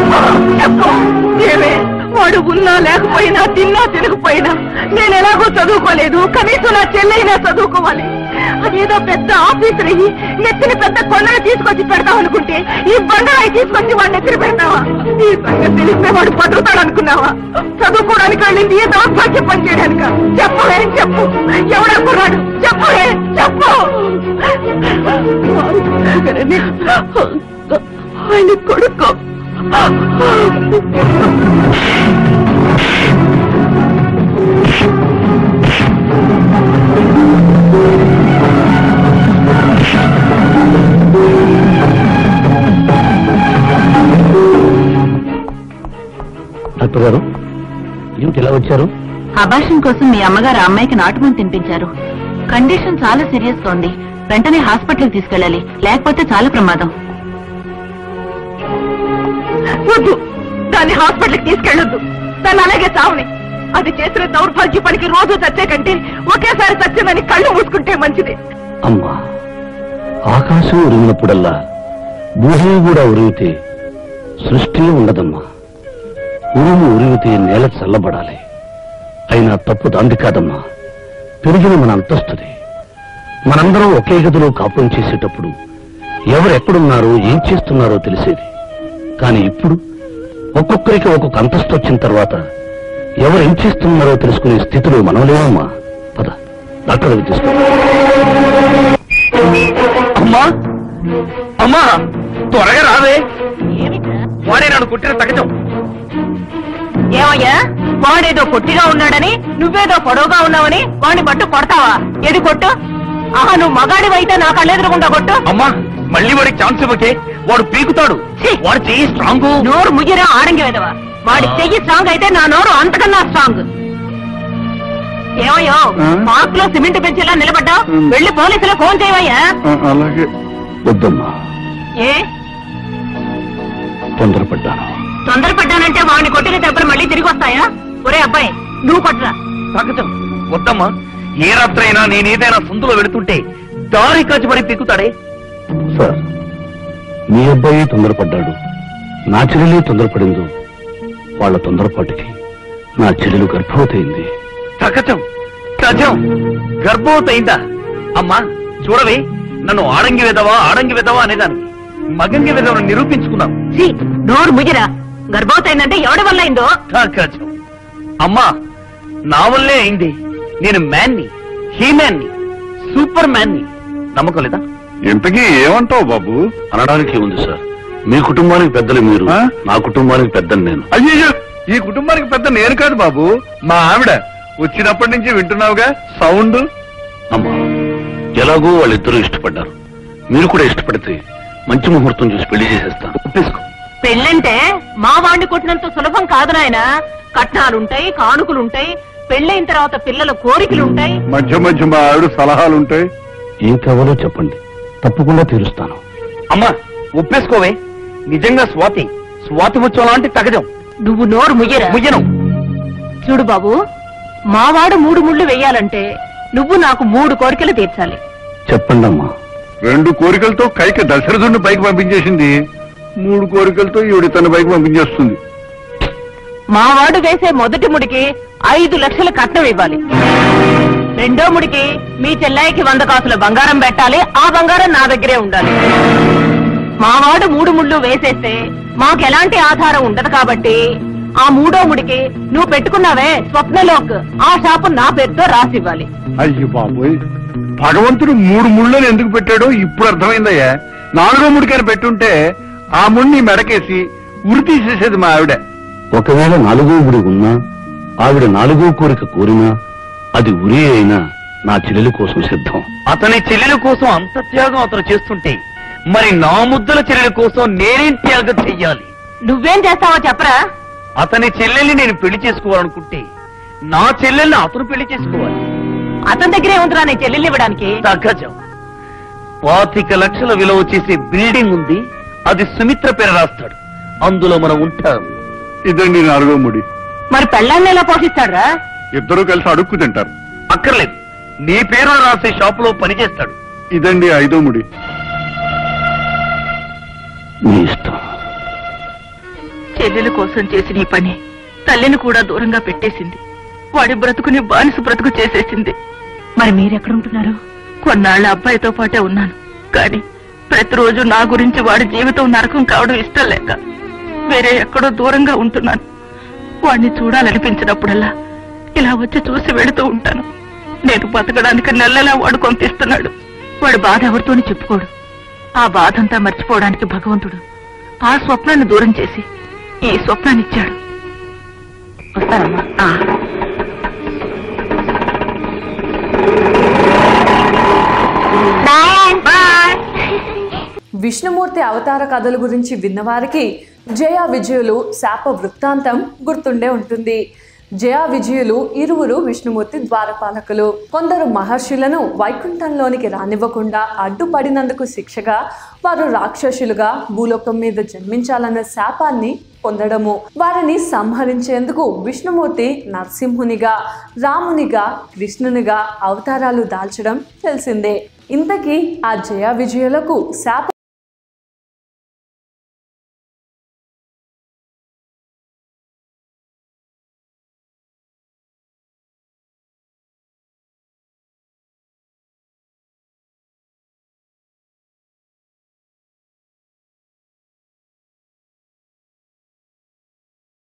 చెప్పు ఏమే వాడు ఉన్నా లేకపోయినా తిన్నా తినకపోయినా నేను ఎలాగో చదువుకోలేదు కనీసం నా చెల్లైనా చదువుకోవాలి అదేదో పెద్ద ఆఫీసర్ అయ్యి నెత్తిన పెద్ద కొండలు తీసుకొచ్చి పెడతాం అనుకుంటే ఈ బండరాయి తీసుకొచ్చి వాడిని నెత్తిన పెడతావా ఈ సంగతి తెలిస్తే వాడు బతుకుతాడు అనుకున్నావా చదువుకోవడానికి వెళ్ళింది ఏ దౌర్భాగ్య పని చేయడానిక చెప్పవే చెప్పు ఎవడా కుర్రాడు చెప్పవే చెప్పు ఆయన కొడుకు డాక్టర్ గారు ఏమిటి ఇలా వచ్చారు అబార్షన్ కోసం మీ అమ్మగారు ఆ అమ్మాయికి నాటుకొని తినిపించారు కండిషన్ చాలా సీరియస్ గా ఉంది వెంటనే హాస్పిటల్కి తీసుకెళ్ళాలి లేకపోతే చాలా ప్రమాదం వద్దు దాన్ని హాస్పిటల్కి తీసుకెళ్ళొద్దు దాన్ని అలాగే చావని అది చేసిన దౌర్భాగ్య పనికి రోజు చచ్చే కంటే ఒకేసారి చచ్చిందని కళ్ళు మూసుకుంటే మంచిది అమ్మా ఆకాశం ఉరిగినప్పుడల్లా భూమి కూడా ఉరిగితే సృష్టి ఉండదమ్మా ఉరుము ఉరిగితే నేల చల్లబడాలి అయినా తప్పు దాంది కాదమ్మా పెరిగిన మన అంతస్తుది మనందరం ఒకే గదిలో కాపురం చేసేటప్పుడు ఎవరు ఎక్కడున్నారో ఏం చేస్తున్నారో తెలిసేది కానీ ఇప్పుడు ఒక్కొక్కరికి ఒక్కొక్క అంతస్తు వచ్చిన తర్వాత ఎవరు ఏం చేస్తున్నారో తెలుసుకునే స్థితిలో మనం లేవమ్మా పద డాక్టర్ దగ్గర తీసుకో అమ్మా అమ్మా త్వరగా రావే వాడే నన్ను కుట్టిన తగ్గటం ఏమయ్యా వాడేదో పొట్టిగా ఉన్నాడని నువ్వేదో పొడవుగా ఉన్నావని వాడిని పట్టు కొడతావా ఏది కొట్టు ఆహా నువ్వు మగాడివైతే నా కళ్ళెదురకుండా కొట్టు అమ్మా మళ్ళీ వాడికి ఛాన్స్ ఇవ్వకే వాడు పీకుతాడు ఛీ! వాడు చెయ్యి స్ట్రాంగ్ నోరు ముయ్యరా ఆడంగి వెదవా వాడి చెయ్యి స్ట్రాంగ్ అయితే నా నోరు అంతకన్నా స్ట్రాంగ్ ఏమయ్యో పార్క్ లో సిమెంట్ పెంచేలా నిలబడ్డావు వెళ్ళి పోలీసులు ఫోన్ చేయవయ్యా అలాగే వద్దమ్మా ఏ తొందరపడ్డాను తొందరపడ్డానంటే వాడిని కొట్టిన దెబ్బలు మళ్ళీ తిరిగి వస్తాయా ఒరే అబ్బాయి నువ్వు కొట్టరా తగ్గటం వద్దమ్మా ఏ రాత్రైనా నేనేదైనా సందులో వెళుతుంటే దారి కాచి మరి పీకుతాడే సార్ మీ అబ్బాయి తొందరపడ్డాడు నా చెల్లెలే తొందరపడిందో వాళ్ళ తొందరపాటుకి నా చెల్లెలు గర్భవతి అయింది తగ్గటం గజం గర్భవతి అయిందా అమ్మా చూడవే నన్ను ఆడంగి వెదవా ఆడంగి వెదవా అనేదాన్ని మగంగి వెదవని నిరూపించుకున్నాం ఛీ, నోరు ముయ్యరా గర్భవతి అయిందంటే ఎవడి వల్ల అయిందో గజం అమ్మా నా వల్లే అయింది నేను మ్యాన్ని హీమ్యాన్ని సూపర్ మ్యాన్ని నమ్మకం లేదా ఇంతకీ ఏమంటావు బాబు అనడానికి ఉంది సార్ మీ కుటుంబానికి పెద్దలు మీరు నా కుటుంబానికి పెద్దని నేను అయ్యో ఈ కుటుంబానికి పెద్ద నేను కాదు బాబు మా ఆవిడ వచ్చినప్పటి నుంచి వింటున్నావుగా సౌండ్ అమ్మా ఎలాగో వాళ్ళిద్దరూ ఇష్టపడ్డారు మీరు కూడా ఇష్టపడితే మంచి ముహూర్తం చూసి పెళ్లి చేసేస్తాను ఒప్పేసుకో పెళ్ళంటే మా వాడిని కొట్టినంత సులభం కాదు నాయన కట్నాలుంటాయి కానుకలుంటాయి పెళ్ళైన తర్వాత పిల్లల కోరికలుంటాయి మధ్య మధ్య మా ఆవిడ సలహాలుంటాయి ఏం కావాలో చెప్పండి తప్పకుండా తీరుస్తాను అమ్మా ఒప్పేసుకోవే నిజంగా స్వాతి స్వాతి ముత్యం లాంటి తగజం నువ్వు నోరు ముయ్యరా ముయ్యను చూడు బాబు మావాడు మూడు ముళ్ళు వెయ్యాలంటే నువ్వు నాకు మూడు కోరికలు తీర్చాలి చెప్పండి అమ్మా రెండు కోరికలతో కైక దశరథుడిని పైకి పంపించేసింది మూడు కోరికలతో ఈవిడ తన పైకి పంపించేస్తుంది మావాడు వేసే మొదటి ముడికి ఐదు లక్షల కట్నం ఇవ్వాలి రెండో ముడికి మీ చెల్లాయికి వంద కాసుల బంగారం పెట్టాలి ఆ బంగారం నా దగ్గరే ఉండాలి మావాడు మూడు ముళ్ళు వేసేస్తే మాకు ఎలాంటి ఆధారం ఉండదు కాబట్టి ఆ మూడో ముడికి నువ్వు పెట్టుకున్నావే స్వప్నలోక్ ఆ షాపు నా పేరుతో రాసివ్వాలి అయ్యో బాబోయ్ భగవంతుడు మూడు ముళ్ళని ఎందుకు పెట్టాడో ఇప్పుడు అర్థమైందయ్యా నాలుగో ముడికైనా పెట్టుంటే ఆ ముడిని మెడకేసి ఉరి తీసేసేది మా ఆవిడ ఒకవేళ నాలుగో గుడి ఉన్నా ఆవిడ నాలుగో కోరిక కోరినా అది ఉరి అయినా నా చెల్లెలి కోసం సిద్ధం అతని చెల్లెల కోసం అంత త్యాగం అతను చేస్తుంటే మరి నా ముద్దల చెల్లెల కోసం నేనేం త్యాగం చెయ్యాలి నువ్వేం చేస్తావో చెప్పరా అతని చెల్లెల్ని నేను పెళ్లి చేసుకోవాలనుకుంటే నా చెల్లెల్ని అతను పెళ్లి చేసుకోవాలి అతని దగ్గరే ఉందిరా నీ చెల్లెలు ఇవ్వడానికి సహజం పాతిక లక్షల విలువ చేసే బిల్డింగ్ ఉంది అది సుమిత్ర పేరు రాస్తాడు అందులో మనం ఉంటాం ఇదండి నాలుగో ముడి మరి పెళ్ళాన్ని ఎలా పోషిస్తాడురా ఇద్దరూ కలిసి అడుక్కు తింటారు అక్కర్లేదు నీ పేరు రాసే షాపులో పనిచేస్తాడు ఇదండి ఐదో ముడి మీ ఇష్టం చెల్లెల కోసం చేసిన ఈ పని తల్లిని కూడా దూరంగా పెట్టేసింది వాడి బ్రతుకుని బానిస బ్రతుకు చేసేసింది మరి మీరెక్కడుంటున్నారు కొన్నాళ్ళ అబ్బాయితో పాటే ఉన్నాను కానీ ప్రతిరోజు నా గురించి వాడి జీవితం నరకం కావడం ఇష్టం లేక వేరే ఎక్కడో దూరంగా ఉంటున్నాను వాడిని చూడాలనిపించినప్పుడల్లా ఇలా వచ్చి చూసి వెళుతూ ఉంటాను నేను బతకడానికి నెలలా వాడు కొంపిస్తున్నాడు వాడు బాధ ఎవరితోని చెప్పుకోడు ఆ బాధంతా మర్చిపోవడానికి భగవంతుడు ఆ స్వప్నాన్ని దూరం చేసి ఈ స్వప్నాన్ని ఇచ్చాడు వస్తానమ్మా ఆ. విష్ణుమూర్తి అవతార కథల గురించి విన్నవారికి జయ విజయులు శాప వృత్తాంతం గుర్తుండే ఉంటుంది జయ విజయులు ఇరువురు విష్ణుమూర్తి ద్వారపాలకులు కొందరు మహర్షులను వైకుంఠంలోనికి రానివ్వకుండా అడ్డుపడినందుకు శిక్షగా వారు రాక్షసులుగా భూలోకం మీద జన్మించాలన్న శాపాన్ని పొందడము వారిని సంహరించేందుకు విష్ణుమూర్తి నరసింహునిగా రామునిగా కృష్ణునిగా అవతారాలు దాల్చడం తెలిసిందే ఇంతకీ ఆ జయ విజయులకు శాప